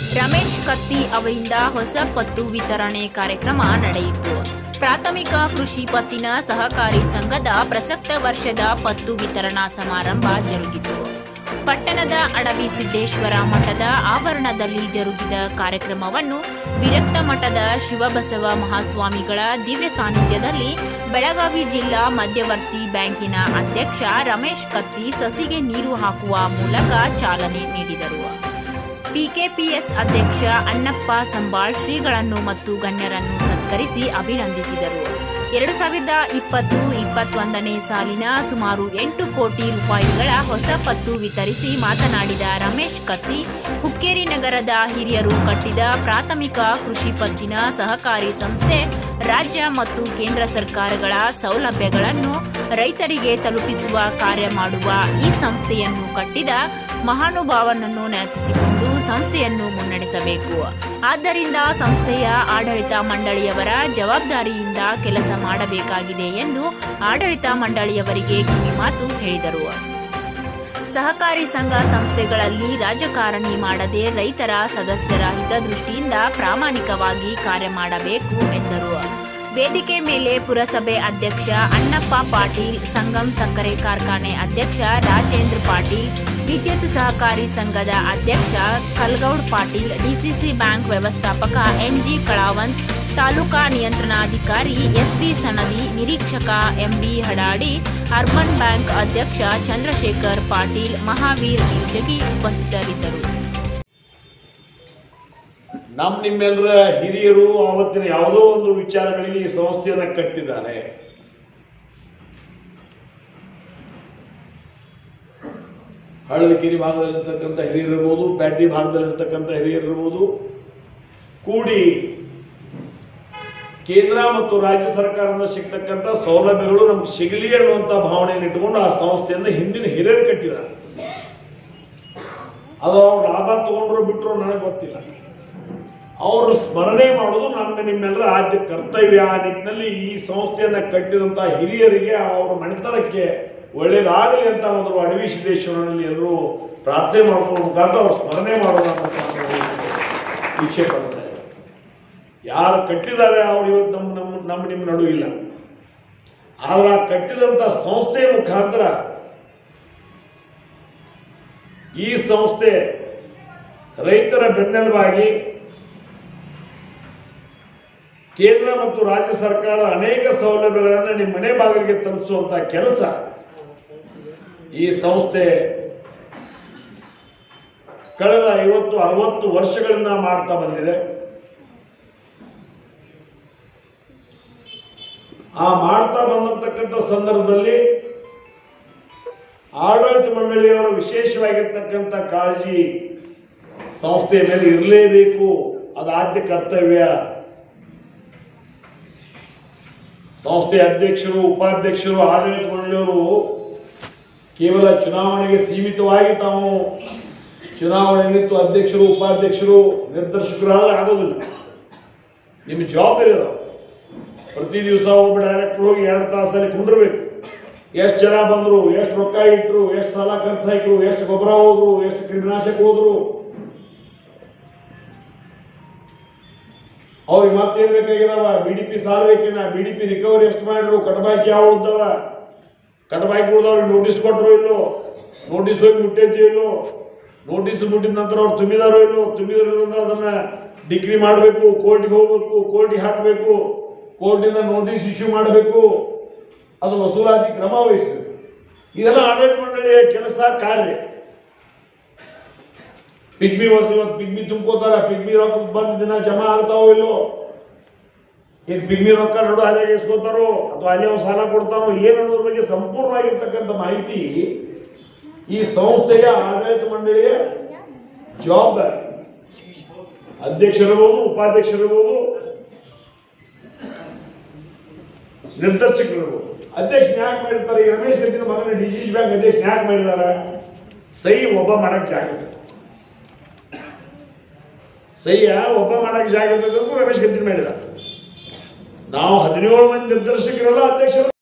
ರಮೇಶ್ ಕತ್ತಿ ಅವರಿಂದ ಹೊಸ ಪತ್ತು ವಿತರಣೆ ಕಾರ್ಯಕ್ರಮ ನಡೆಯಿತು ಪ್ರಾಥಮಿಕ ಕೃಷಿ ಪತ್ತಿನ ಸಹಕಾರಿ ಸಂಘದ ಪ್ರಸಕ್ತ ವರ್ಷದ ಪತ್ತು ವಿತರಣಾ ಸಮಾರಂಭ ಜರುಗಿತು ಪಟ್ಟಣದ ಅಡವಿ ಸಿದ್ದೇಶ್ವರ ಮಠದ ಆವರಣದಲ್ಲಿ ಜರುಗಿದ ಕಾರ್ಯಕ್ರಮವನ್ನು ವಿರಕ್ತ ಮಠದ ಶಿವಬಸವ ಮಹಾಸ್ವಾಮಿಗಳ ದಿವ್ಯ ಸಾನ್ನಿಧ್ಯದಲ್ಲಿ ಬೆಳಗಾವಿ ಜಿಲ್ಲಾ ಮಧ್ಯವರ್ತಿ ಬ್ಯಾಂಕಿನ ಅಧ್ಯಕ್ಷ ರಮೇಶ್ ಕತ್ತಿ ಸಸಿಗೆ ನೀರು ಹಾಕುವ ಮೂಲಕ ಚಾಲನೆ ನೀಡಿದರು ಪಿಕೆಪಿಎಸ್ ಅಧ್ಯಕ್ಷ ಅಣ್ಣಪ್ಪ ಸಂಬಾಳ್ ಶ್ರೀಗಳನ್ನು ಮತ್ತು ಗಣ್ಯರನ್ನು ಸತ್ಕರಿಸಿ ಅಭಿನಂದಿಸಿದರು ಎರಡು ಸಾವಿರದ ಇಪ್ಪತ್ತು ಇಪ್ಪತ್ತೊಂದನೇ ಸಾಲಿನ ಸುಮಾರು ಎಂಟು ಕೋಟಿ ರೂಪಾಯಿಗಳ ಹೊಸ ಪತ್ತು ವಿತರಿಸಿ ಮಾತನಾಡಿದ ರಮೇಶ್ ಕತ್ತಿ ಹುಕ್ಕೇರಿ ನಗರದ ಹಿರಿಯರು ಕಟ್ಟಿದ ಪ್ರಾಥಮಿಕ ಕೃಷಿ ಪತ್ತಿನ ಸಹಕಾರಿ ಸಂಸ್ಥೆ ರಾಜ್ಯ ಮತ್ತು ಕೇಂದ್ರ ಸರ್ಕಾರಗಳ ಸೌಲಭ್ಯಗಳನ್ನು ರೈತರಿಗೆ ತಲುಪಿಸುವ ಕಾರ್ಯ ಮಾಡುವ ಈ ಸಂಸ್ಥೆಯನ್ನು ಕಟ್ಟಿದ ಮಹಾನುಭಾವನನ್ನು ನೆನಪಿಸಿಕೊಂಡು ಸಂಸ್ಥೆಯನ್ನು ಮುನ್ನಡೆಸಬೇಕು ಆದ್ದರಿಂದ ಸಂಸ್ಥೆಯ ಆಡಳಿತ ಮಂಡಳಿಯವರ ಜವಾಬ್ದಾರಿಯಿಂದ ಕೆಲಸ ಮಾಡಬೇಕಾಗಿದೆ ಎಂದು ಆಡಳಿತ ಮಂಡಳಿಯವರಿಗೆ ಕಿವಿಮಾತು ಹೇಳಿದರು ಸಹಕಾರಿ ಸಂಘ ಸಂಸ್ಥೆಗಳಲ್ಲಿ ರಾಜಕಾರಣಿ ಮಾಡದೆ ರೈತರ ಸದಸ್ಯರ ಹಿತದೃಷ್ಟಿಯಿಂದ ಪ್ರಾಮಾಣಿಕವಾಗಿ ಕಾರ್ಯ ಮಾಡಬೇಕು ಎಂದರು ವೇದಿಕೆ ಮೇಲೆ ಪುರಸಭೆ ಅಧ್ಯಕ್ಷ ಅಣ್ಣಪ್ಪ ಪಾಟೀಲ್ ಸಂಗಮ್ ಸಕ್ಕರೆ ಕಾರ್ಖಾನೆ ಅಧ್ಯಕ್ಷ ರಾಜೇಂದ್ರ ಪಾಟೀಲ್ ವಿದ್ಯುತ್ ಸಹಕಾರಿ ಸಂಘದ ಅಧ್ಯಕ್ಷ ಕಲ್ಗೌಡ್ ಪಾಟೀಲ್ ಡಿಸಿಸಿ ಬ್ಯಾಂಕ್ ವ್ಯವಸ್ಥಾಪಕ ಎನ್ಜಿ ಕಳಾವಂತ್ ತಾಲೂಕಾ ನಿಯಂತ್ರಣಾಧಿಕಾರಿ ಎಸ್ವಿ ಸಣದಿ ನಿರೀಕ್ಷಕ ಎಂಬಿ ಹಡಾಡಿ ಅರ್ಬನ್ ಬ್ಯಾಂಕ್ ಅಧ್ಯಕ್ಷ ಚಂದ್ರಶೇಖರ್ ಪಾಟೀಲ್ ಮಹಾವೀರ್ ನಿರ್ಜಗಿ ಉಪಸ್ಥಿತರಿದ್ದರು ನಮ್ಮ ನಿಮ್ಮೆಲ್ಲರ ಹಿರಿಯರು ಆವತ್ತಿನ ಯಾವುದೋ ಒಂದು ವಿಚಾರಗಳಿಗೆ ಈ ಸಂಸ್ಥೆಯನ್ನು ಕಟ್ಟಿದ್ದಾರೆ ಹಳ್ಳದಕೆರೆ ಭಾಗದಲ್ಲಿರ್ತಕ್ಕಂಥ ಹಿರಿಯರಿರ್ಬೋದು ಬ್ಯಾಟಿ ಭಾಗದಲ್ಲಿರ್ತಕ್ಕಂಥ ಹಿರಿಯರಿರ್ಬೋದು ಕೂಡಿ ಕೇಂದ್ರ ಮತ್ತು ರಾಜ್ಯ ಸರ್ಕಾರದಿಂದ ಸಿಗ್ತಕ್ಕಂಥ ಸೌಲಭ್ಯಗಳು ನಮ್ಗೆ ಸಿಗಲಿ ಅನ್ನುವಂಥ ಭಾವನೆಯನ್ನು ಇಟ್ಟುಕೊಂಡು ಆ ಸಂಸ್ಥೆಯನ್ನು ಹಿಂದಿನ ಹಿರಿಯರು ಕಟ್ಟಿದ್ದಾರೆ ಅದು ಅವ್ರು ಲಾಭ ತಗೊಂಡ್ರು ಬಿಟ್ಟರು ನನಗೆ ಗೊತ್ತಿಲ್ಲ ಅವರು ಸ್ಮರಣೆ ಮಾಡೋದು ನಮ್ಮ ನಿಮ್ಮೆಲ್ಲರ ಆದ್ಯ ಕರ್ತವ್ಯ ಆ ನಿಟ್ಟಿನಲ್ಲಿ ಈ ಸಂಸ್ಥೆಯನ್ನು ಕಟ್ಟಿದಂಥ ಹಿರಿಯರಿಗೆ ಅವರ ಮಣಿತನಕ್ಕೆ ಒಳ್ಳೇದಾಗಲಿ ಅಂತ ಮೊದಲು ಅಡವಿ ಸಿದ್ದೇಶ್ವರನಲ್ಲಿ ಎಲ್ಲರೂ ಪ್ರಾರ್ಥನೆ ಮಾಡ್ಕೊಳ್ಳೋ ಮುಖಾಂತರ ಅವ್ರು ಸ್ಮರಣೆ ಮಾಡೋದು ಅಂತ ನಾನು ಇಚ್ಛೆ ಪಡ್ತಾರೆ ಯಾರು ಕಟ್ಟಿದ್ದಾರೆ ಅವ್ರು ಇವತ್ತು ನಮ್ಮ ನಮ್ಮ ನಮ್ಮ ನಿಮ್ಮ ನಡು ಇಲ್ಲ ಆದ್ರೆ ಆ ಕಟ್ಟಿದಂಥ ಸಂಸ್ಥೆಯ ಮುಖಾಂತರ ಈ ಸಂಸ್ಥೆ ರೈತರ ಬೆನ್ನೆಲುಬಾಗಿ ಕೇಂದ್ರ ಮತ್ತು ರಾಜ್ಯ ಸರ್ಕಾರ ಅನೇಕ ಸೌಲಭ್ಯಗಳನ್ನು ನಿಮ್ಮ ಮನೆ ಬಾಗಿಲಿಗೆ ತಲುಪಿಸುವಂತ ಕೆಲಸ ಈ ಸಂಸ್ಥೆ ಕಳೆದ ಐವತ್ತು ಅರವತ್ತು ವರ್ಷಗಳಿಂದ ಮಾಡ್ತಾ ಬಂದಿದೆ ಆ ಮಾಡ್ತಾ ಬಂದಿರತಕ್ಕಂಥ ಸಂದರ್ಭದಲ್ಲಿ ಆಡಳಿತ ಮಂಡಳಿಯವರ ವಿಶೇಷವಾಗಿರ್ತಕ್ಕಂಥ ಕಾಳಜಿ ಸಂಸ್ಥೆಯ ಮೇಲೆ ಇರಲೇಬೇಕು ಅದು ಆದ್ಯ ಕರ್ತವ್ಯ ಸಂಸ್ಥೆ ಅಧ್ಯಕ್ಷರು ಉಪಾಧ್ಯಕ್ಷರು ಆಡಳಿತ ಮಂಡಳಿಯವರು ಕೇವಲ ಚುನಾವಣೆಗೆ ಸೀಮಿತವಾಗಿ ತಾವು ಚುನಾವಣೆ ನಿಂತು ಅಧ್ಯಕ್ಷರು ಉಪಾಧ್ಯಕ್ಷರು ನಿರ್ದೇಶಕರಾದ್ರೆ ಆಗೋದಿಲ್ಲ ನಿಮ್ಮ ಜವಾಬ್ದಾರಿ ಅದಾವ ಪ್ರತಿ ದಿವಸ ಒಬ್ಬ ಡೈರೆಕ್ಟರ್ ಹೋಗಿ ಎರಡು ತಾಸಲ್ಲಿ ಕುಂಡಿರ್ಬೇಕು ಎಷ್ಟು ಜನ ಬಂದರು ಎಷ್ಟು ರೊಕ್ಕ ಇಟ್ಟರು ಎಷ್ಟು ಸಾಲ ಖರ್ಚು ಹಾಕಿರು ಎಷ್ಟು ಗೊಬ್ಬರ ಹೋದ್ರು ಎಷ್ಟು ಕ್ರಿಮಿನಾಶಕ ಹೋದ್ರು ಅವ್ರಿಗೆ ಮತ್ತೇನ್ ಬೇಕಾಗಿದಾವ ಬಿ ಡಿ ಪಿ ಸಾಲ ಬೇಕಿನ ಬಿ ಡಿ ಪಿ ರಿಕವರಿ ಎಷ್ಟು ಮಾಡಿದ್ರು ಕಟಬಾಕಿ ಯಾವ ಉಳ್ದವ ಕಟಬಾಕಿ ಉಳ್ದವ್ರಿಗೆ ನೋಟಿಸ್ ಕೊಟ್ಟರು ಇಲ್ಲೋ ನೋಟಿಸ್ ಹೋಗಿ ಮುಟ್ಟೈತಿ ಇಲ್ಲೋ ನೋಟಿಸ್ ಮುಟ್ಟಿದ ನಂತರ ಅವ್ರು ತುಂಬಿದಾರೋ ಇಲ್ಲೋ ತುಂಬಿದ್ರು ಅಂದ್ರೆ ಅದನ್ನ ಡಿಗ್ರಿ ಮಾಡಬೇಕು ಕೋರ್ಟಿಗೆ ಹೋಗ್ಬೇಕು ಕೋರ್ಟಿಗೆ ಹಾಕಬೇಕು ಕೋರ್ಟಿಂದ ನೋಟಿಸ್ ಇಶ್ಯೂ ಮಾಡಬೇಕು ಅದು ವಸೂಲಾತಿ ಕ್ರಮ ವಹಿಸಬೇಕು ಇದೆಲ್ಲ ಆಡಳಿತ ಮಂಡಳಿಯ ಕೆಲಸ ಕಾರ್ಯ ಪಿಗ್ಮಿ ವಸೂಲು ಪಿಗ್ಮಿ ತುಂಬ್ಕೋತಾರ ಪಿಗ್ಮಿ ರೊಕ್ಕ ಬಂದ ದಿನ ಜಮಾ ಆಗ್ತಾವೋ ಇಲ್ಲೋ ಏನ್ ಪಿಗ್ಮಿ ರೊಕ್ಕ ನಡು ಅಲ್ಲಿಗೆ ಇಸ್ಕೋತಾರೋ ಅಥವಾ ಅಲ್ಲಿ ಅವ್ರು ಸಾಲ ಕೊಡ್ತಾರೋ ಏನು ಅನ್ನೋದ್ರ ಬಗ್ಗೆ ಸಂಪೂರ್ಣವಾಗಿರ್ತಕ್ಕಂಥ ಮಾಹಿತಿ ಈ ಸಂಸ್ಥೆಯ ಆಡಳಿತ ಮಂಡಳಿಯ ಜವಾಬ್ದಾರಿ ಅಧ್ಯಕ್ಷರಿರ್ಬೋದು ಉಪಾಧ್ಯಕ್ಷರಿರ್ಬೋದು ನಿರ್ದೇಶಕರಿರ್ಬೋದು ಅಧ್ಯಕ್ಷ ಯಾಕೆ ಮಾಡಿರ್ತಾರೆ ಈ ರಮೇಶ್ ಗದ್ದಿನ ಮಗನ ಡಿಸಿಸ್ ಬ್ಯಾಂಕ್ ಅಧ್ಯಕ್ಷ ಯಾಕೆ ಮಾಡಿದಾರೆ ಸಹಿ ಒಬ್ಬ ಮಾಡಕ್ ಜಾಗ ಇರ್ತದೆ. ಸಹ್ಯ ಒಬ್ಬ ಮಾಡಕ್ ಜಾಗ ಇರ್ತದೆ ಅಂತ ರಮೇಶ್ ಗದ್ದಿನ ಮಾಡಿದ ನಾವು ಹದಿನೇಳು ಮಂದಿ ನಿರ್ದೇಶಕರೆಲ್ಲ ಅಧ್ಯಕ್ಷರು